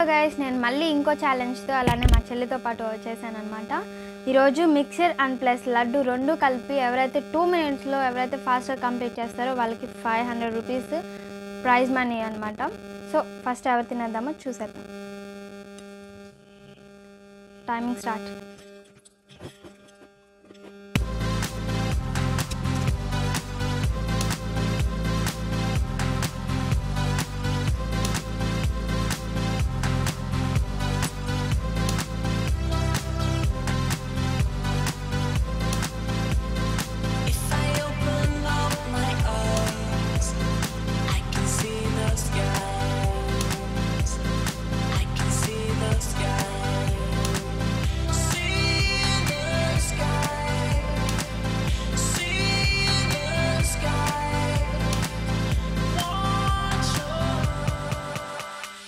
Guys నేను మళ్ళీ ఇంకో ఛాలెంజ్తో అలానే మా చెల్లితో పాటు వచ్చేసాను అనమాట ఈరోజు మిక్సర్ అండ్ ప్లస్ లడ్డు రెండు కలిపి ఎవరైతే టూ మినిట్స్లో ఎవరైతే ఫాస్ట్గా కంప్లీట్ చేస్తారో వాళ్ళకి five hundred rupees prize money అనమాట సో ఫస్ట్ ఎవరు తినేద్దామో చూసేద్దాం timing start If I open up my eyes, I can see the skies. I can see the sky. See the sky. See the sky. Watch your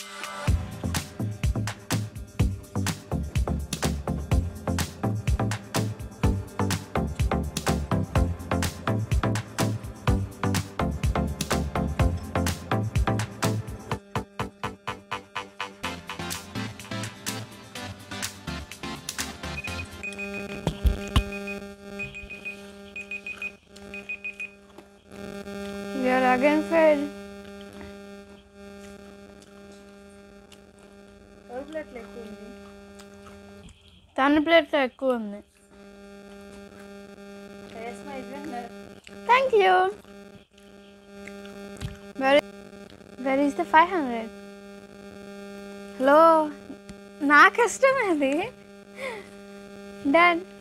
you're again fail తన ప్లేట్లో ఎక్కువ ఉంది thank you very where is the five hundred hello నా కష్టం అది dad